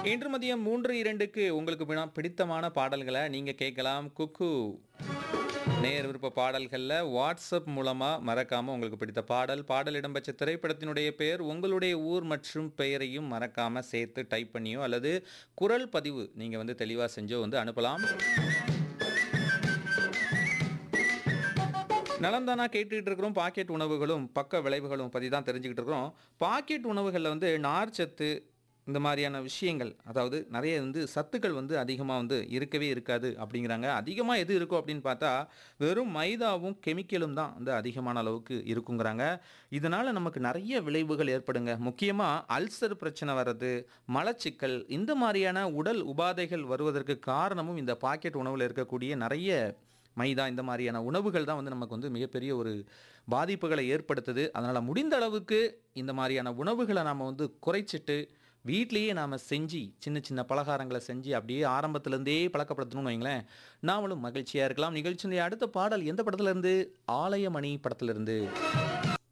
இன்று மதியம் மூன்று இரண்டுக்கு உங்களுக்கு பினா- பிடித்தமான பாடல்களை நீங்க கேட்கலாம் குக்கு நேர் விருப்ப பாடல்களில் வாட்ஸ்அப் மூலமாக மறக்காமல் உங்களுக்கு பிடித்த பாடல் பாடல் இடம்பெற்ற திரைப்படத்தினுடைய பெயர் உங்களுடைய ஊர் மற்றும் பெயரையும் மறக்காமல் சேர்த்து டைப் பண்ணியோ அல்லது குரல் பதிவு நீங்கள் வந்து தெளிவாக செஞ்சோ வந்து அனுப்பலாம் நலந்தானா கேட்டுக்கிட்டு இருக்கிறோம் பாக்கெட் உணவுகளும் பக்க விளைவுகளும் பற்றி தான் தெரிஞ்சுக்கிட்டு இருக்கிறோம் பாக்கெட் உணவுகளில் வந்து நார்ச்சத்து இந்த மாதிரியான விஷயங்கள் அதாவது நிறைய வந்து சத்துக்கள் வந்து அதிகமாக வந்து இருக்கவே இருக்காது அப்படிங்கிறாங்க அதிகமாக எது இருக்கும் அப்படின்னு பார்த்தா வெறும் மைதாவும் கெமிக்கலும் தான் வந்து அதிகமான அளவுக்கு இருக்குங்கிறாங்க இதனால் நமக்கு நிறைய விளைவுகள் ஏற்படுங்க முக்கியமாக அல்சர் பிரச்சனை வர்றது மலச்சிக்கல் இந்த மாதிரியான உடல் உபாதைகள் வருவதற்கு காரணமும் இந்த பாக்கெட் உணவில் இருக்கக்கூடிய நிறைய மைதா இந்த மாதிரியான உணவுகள் தான் வந்து நமக்கு வந்து மிகப்பெரிய ஒரு பாதிப்புகளை ஏற்படுத்துது அதனால் முடிந்த அளவுக்கு இந்த மாதிரியான உணவுகளை நாம் வந்து குறைச்சிட்டு வீட்லேயே நாம் செஞ்சு சின்ன சின்ன பலகாரங்களை செஞ்சு அப்படியே ஆரம்பத்துலேருந்தே பழக்கப்படுத்தணும்னு வைங்களேன் நாமளும் மகிழ்ச்சியாக இருக்கலாம் நிகழ்ச்சியினுடைய அடுத்த பாடல் எந்த படத்துலேருந்து ஆலயமணி படத்துலேருந்து